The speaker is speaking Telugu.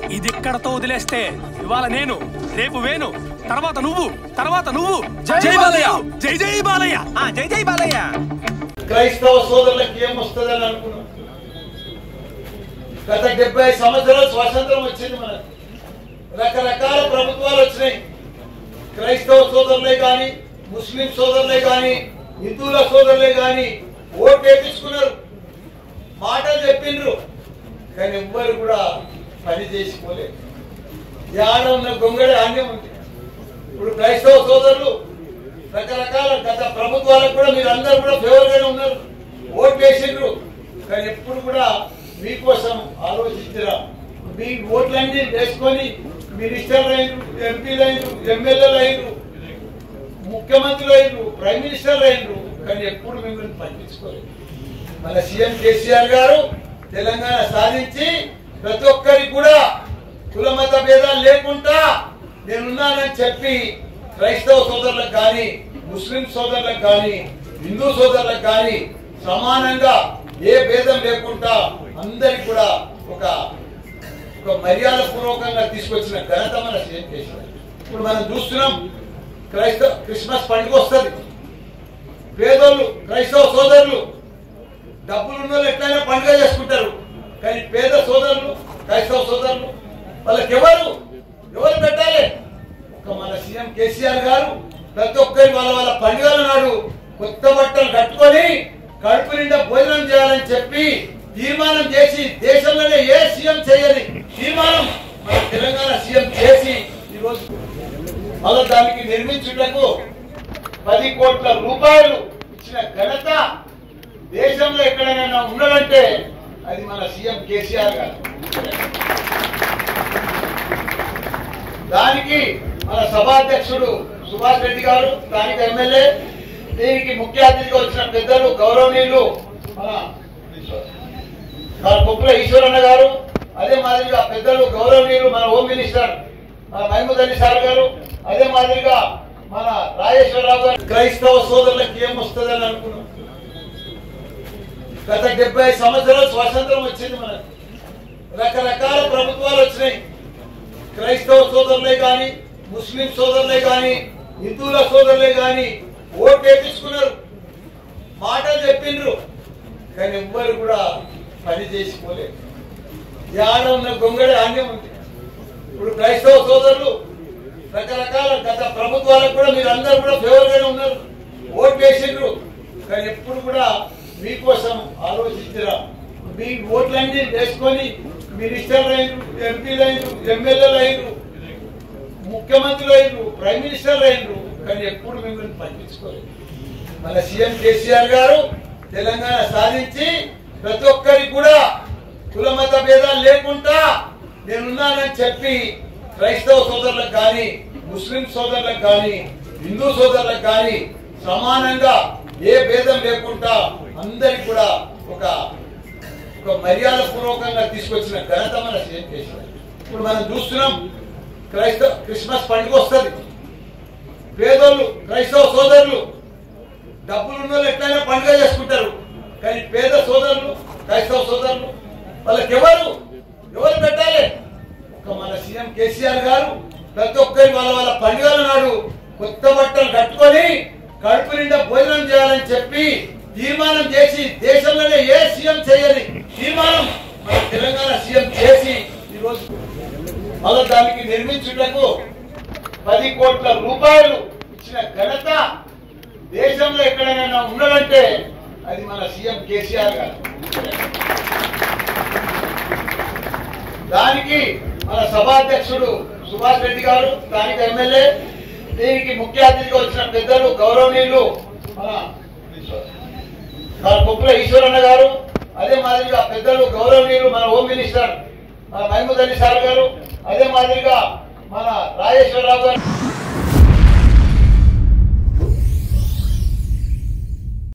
ఇది ఇక్కడతో వదిలేస్తే ఇవాళ నేను రేపు వేణు తర్వాత నువ్వు తర్వాత నువ్వు జై బాలయ్య జై జై బాలయ్య జై జై బాలయ్య క్రైస్తవ సోదరులకు ఏమొస్తుందని అనుకున్నాం గత డెబ్బై సంవత్సరాలు స్వాతంత్రం వచ్చింది మనకు రకరకాల ప్రభుత్వాలు వచ్చినాయి క్రైస్తవ సోదరులే కానీ ముస్లిం సోదరులే కానీ హిందువుల సోదరులే కానీ ఓటు వేపించుకున్నారు మాటలు చెప్పిండ్రు కానీ ఎవ్వరు కూడా పని చేసుకోలేదు యాడ ఉన్న గొంగళి ఆన్యం ఉంది ఇప్పుడు క్రైస్తవ సోదరులు రకరకాల గత ప్రభుత్వాలకు కూడా మీరు అందరూ కూడా ఫేవర్ గానే ఉన్నారు ఓట్ వేసిండ్రు కానీ ఎప్పుడు కూడా మీకోసం ఆలోచించరా మీ ఓట్లన్నీ వేసుకొని మినిస్టర్లు అయినరు ఎంపీలు అయినరు ఎమ్మెల్యేలు అయినరు ముఖ్యమంత్రులు అయినరు ప్రైమ్ మినిస్టర్లు అయినరు కానీ ఎప్పుడు మిమ్మల్ని పట్టించుకోలేదు మన సీఎం కేసీఆర్ గారు తెలంగాణ సాధించి ప్రతి ఒక్కరికి కూడా కులమత భేదాలు లేకుండా నేనున్నానని చెప్పి క్రైస్తవ సోదరులకు కానీ ముస్లిం సోదరులకు కానీ హిందూ సోదరులకు కానీ సమానంగా ఏ భేదం లేకుండా అందరికి కూడా ఒక ఒక మర్యాద పూర్వకంగా తీసుకొచ్చిన ఘనత మన సీఎం కేసీఆర్ ఇప్పుడు మనం చూస్తున్నాం క్రైస్తవ క్రిస్మస్ పండుగ వస్తుంది పేదోళ్ళు క్రైస్తవ సోదరులు డబ్బులు ఉన్న వాళ్ళు ఎట్లయినా పండుగ చేసుకుంటారు కానీ పేద సోదరులు క్రైస్తవ సోదరులు వాళ్ళకి ఎవరు ఎవరు పెట్టాలి ఒక మన సీఎం కేసీఆర్ గారు ప్రతి ఒక్కరి వాళ్ళ వాళ్ళ పండుగల నాడు కొత్త బట్టలు కట్టుకొని కడుపు నిండా భోజనం చేయాలని చెప్పి తీర్మానం చేసి దేశంలోనే ఏ సీఎం చేయని తీర్మానం మన తెలంగాణ సీఎం చేసి ఈరోజు మళ్ళా దానికి నిర్మించుటకు పది కోట్ల రూపాయలు ఇచ్చిన ఘనత దేశంలో ఎక్కడైనా ఉన్నదంటే అది మన సీఎం కేసీఆర్ గారు దానికి మన సభాధ్యక్షుడు సుభాష్ రెడ్డి గారు స్థానిక ఎమ్మెల్యే దీనికి ముఖ్య అతిథిగా వచ్చిన పెద్దలు గౌరవనీయులు మన మన కుప్పల ఈశ్వరన్న గారు అదే మాదిరిగా పెద్దలు గౌరవనీయులు మన హోమ్ మినిస్టర్ మన మహమూద్ అలీ సార్ గారు అదే మాదిరిగా మన రాజేశ్వరరావు గారు క్రైస్తవ సోదరులకు ఏమొస్తుందని అనుకున్నాం గత డెబ్బై సంవత్సరాలు స్వాతంత్రం వచ్చింది మనకు రకరకాల ప్రభుత్వాలు వచ్చినాయి క్రైస్తవ సోదరులే కానీ ముస్లిం సోదరులే కానీ హిందువుల సోదరులే కానీ ఓటు వేపించుకున్నారు మాటలు చెప్పిండ్రు కానీ ఎవ్వరు కూడా పని చేసుకోలేదు యాడ ఉన్న గొంగళి ఆన్యం ఉంది ఇప్పుడు క్రైస్తవ సోదరులు రకరకాల గత ప్రభుత్వాలకు కూడా మీరు అందరూ కూడా ఫేవర్ గానే ఉన్నారు ఓటు వేసిండ్రు కానీ ఎప్పుడు కూడా మీకోసం ఆలోచించరా మీ ఓట్లన్నీ వేసుకొని మినిస్టర్లు అయినరు ఎంపీలు అయినరు ఎమ్మెల్యేలు అయినరు ముఖ్యమంత్రులు అయినరు ప్రైమ్ మినిస్టర్లు అయినరు కానీ ఎప్పుడు మిమ్మల్ని పట్టించుకోలేదు మన సీఎం కేసీఆర్ గారు తెలంగాణ సాధించి ప్రతి ఒక్కరికి కూడా కులమత భేదాలు లేకుండా నేనున్నానని చెప్పి క్రైస్తవ సోదరులకు కానీ ముస్లిం సోదరులకు కానీ హిందూ సోదరులకు కానీ సమానంగా ఏ భేదం లేకుండా అందరికి కూడా ఒక ఒక మర్యాద పూర్వకంగా తీసుకొచ్చిన ఘనత మన సీఎం కేసీఆర్ ఇప్పుడు మనం చూస్తున్నాం క్రైస్తవ క్రిస్మస్ పండుగ వస్తుంది పేదోళ్ళు క్రైస్తవ సోదరులు డబ్బులు ఉన్న వాళ్ళు ఎట్లయినా పండుగ చేసుకుంటారు కానీ పేద సోదరులు క్రైస్తవ సోదరులు వాళ్ళకి ఎవరు ఎవరు పెట్టాలి ఒక మన సీఎం కేసీఆర్ గారు ప్రతి ఒక్కరి వాళ్ళ వాళ్ళ పండుగల నాడు కొత్త బట్టలు కట్టుకొని కడుపు నిండా భోజనం చేయాలని చెప్పి తీర్మానం చేసి దేశంలోనే ఏ సీఎం చేయని తీర్మానం మన తెలంగాణ సీఎం చేసి ఈరోజు మళ్ళా దానికి నిర్మించుటకు పది కోట్ల రూపాయలు ఇచ్చిన ఘనత దేశంలో ఎక్కడైనా ఉన్నదంటే అది మన సీఎం కేసీఆర్ గారు దానికి మన సభాధ్యక్షుడు సుభాష్ రెడ్డి గారు స్థానిక ఎమ్మెల్యే దీనికి ముఖ్య అతిథిగా వచ్చిన పెద్దలు గౌరవనీయులు మన మన కుప్పల ఈశ్వరన్న గారు అదే మాదిరిగా పెద్దలు గౌరవనీయులు మన హోమ్ మినిస్టర్ మన మహమూద్ అలీ సార్ గారు అదే మాదిరిగా మన రాజేశ్వరరావు గారు